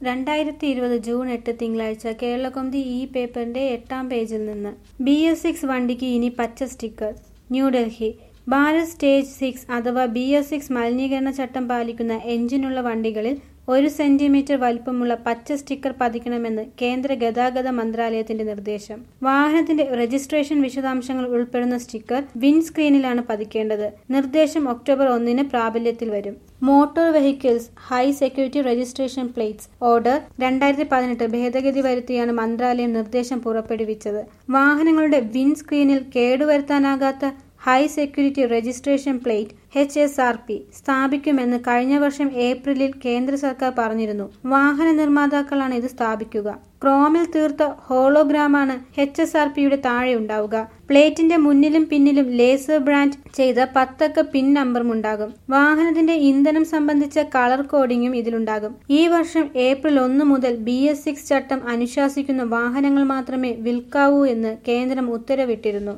രണ്ടായിരത്തി ഇരുപത് ജൂൺ എട്ട് തിങ്കളാഴ്ച കേരളകൗമുദി ഈ പേപ്പറിന്റെ എട്ടാം പേജിൽ നിന്ന് ബി എസ് സിക്സ് വണ്ടിക്ക് ഇനി പച്ച sticker New Delhi Bharat stage six അഥവാ ബി എസ് സിക്സ് മലിനീകരണ ചട്ടം പാലിക്കുന്ന എഞ്ചിനുള്ള വണ്ടികളിൽ ഒരു സെന്റിമീറ്റർ വലിപ്പമുള്ള പച്ച സ്റ്റിക്കർ പതിക്കണമെന്ന് കേന്ദ്ര ഗതാഗത മന്ത്രാലയത്തിന്റെ നിർദ്ദേശം വാഹനത്തിന്റെ രജിസ്ട്രേഷൻ വിശദാംശങ്ങൾ ഉൾപ്പെടുന്ന സ്റ്റിക്കർ വിൻസ്ക്രീനിലാണ് പതിക്കേണ്ടത് നിർദ്ദേശം ഒക്ടോബർ ഒന്നിന് പ്രാബല്യത്തിൽ വരും motor vehicles high security registration plates order രണ്ടായിരത്തി പതിനെട്ട് ഭേദഗതി വരുത്തിയാണ് മന്ത്രാലയം നിർദ്ദേശം പുറപ്പെടുവിച്ചത് വാഹനങ്ങളുടെ വിൻസ്ക്രീനിൽ കേടുവരുത്താനാകാത്ത high security registration plate H S R P സ്ഥാപിക്കുമെന്ന് കഴിഞ്ഞ വർഷം ഏപ്രിലിൽ കേന്ദ്ര സർക്കാർ പറഞ്ഞിരുന്നു വാഹന നിർമ്മാതാക്കളാണ് ഇത് സ്ഥാപിക്കുക ക്രോമിൽ തീർത്ത ഹോളോഗ്രാമാണ് എച്ച് എസ് ആർ പിയുടെ താഴെ ഉണ്ടാവുക പ്ലേറ്റിന്റെ മുന്നിലും പിന്നിലും ലേസർ ബ്രാൻഡ് ചെയ്ത പത്തക്ക പിൻ നമ്പറും ഉണ്ടാകും വാഹനത്തിന്റെ ഇന്ധനം സംബന്ധിച്ച കളർ കോഡിംഗും ഇതിലുണ്ടാകും ഈ വർഷം ഏപ്രിൽ ഒന്ന് മുതൽ ബി എസ് സിക്സ് ചട്ടം അനുശാസിക്കുന്ന വാഹനങ്ങൾ മാത്രമേ വിൽക്കാവൂ എന്ന് കേന്ദ്രം ഉത്തരവിട്ടിരുന്നു